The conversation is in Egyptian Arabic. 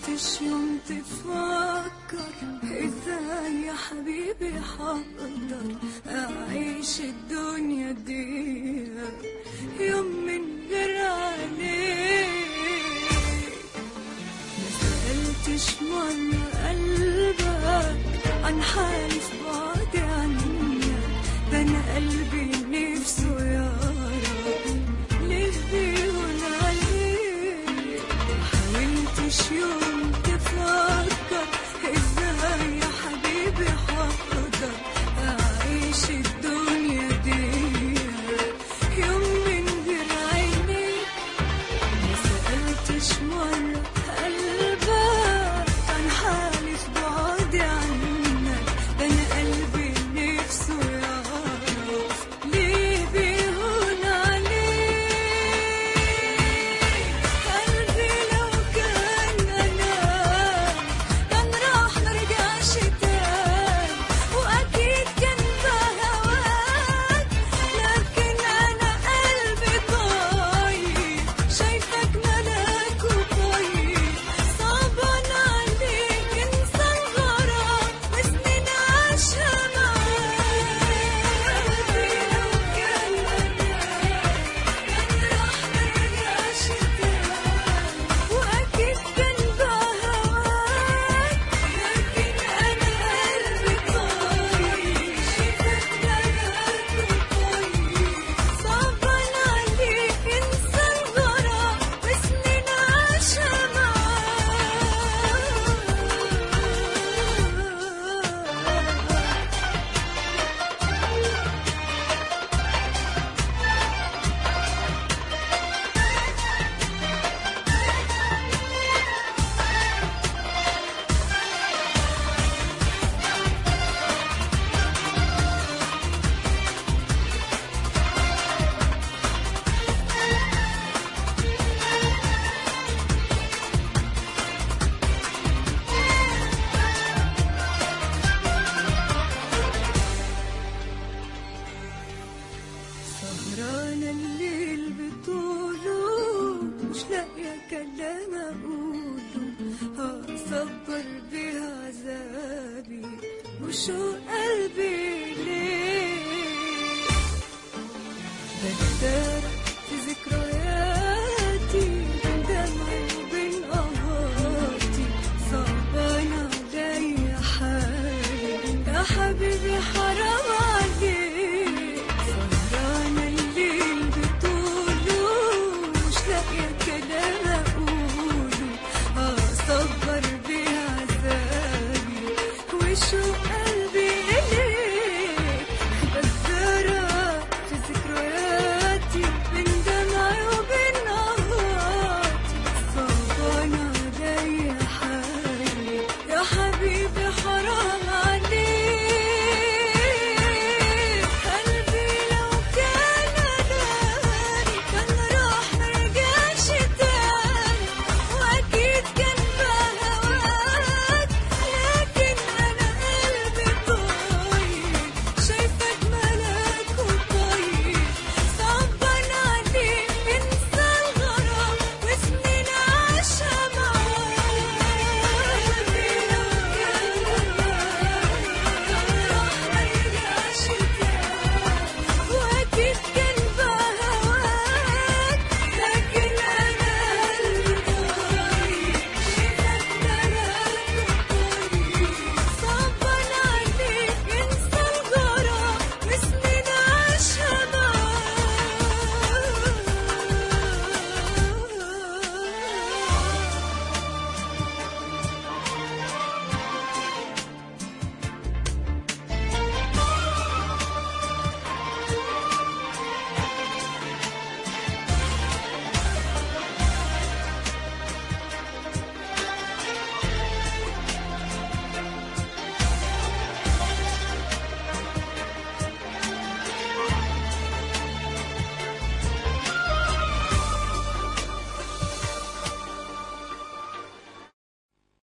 سألتش يوم تفكر ازاي يا حبيبي حقدر اعيش الدنيا دي يوم من غير عليك ما سألتش مرة قلبك عن حالي في بعدي عنك ده انا قلبي نفسه يعرف ليه بيقول عليك حاولتش يوم تفكر ازاي يا حبيبي حقدر اعيش الدنيا دي يوم من غير عينيك ما سألتش مرة قلبك عن حالي في بعدي عنك ده أنا قلبي نفسه يعرف ليه بيهون عليك قلبي لو كان أنا كان راح مرجعش تاني وأكيد كان بهواك لكن أنا قلبي طيب شايفك ملاك وطيب صعبان عليك انسى الغرام وسنين عاشها معاك قلبي لو كان أنا كان راح مرجعش تاني وأكيد كان بهواك لكن أنا قلبي طيب شايفك ملاك وطيب صعبان عليك انسى الغرام وسنين عاشها معاك سهرانة الليل بطوله مش لاقية كلام أقوله هصبر بيه عذابي وشو قلبي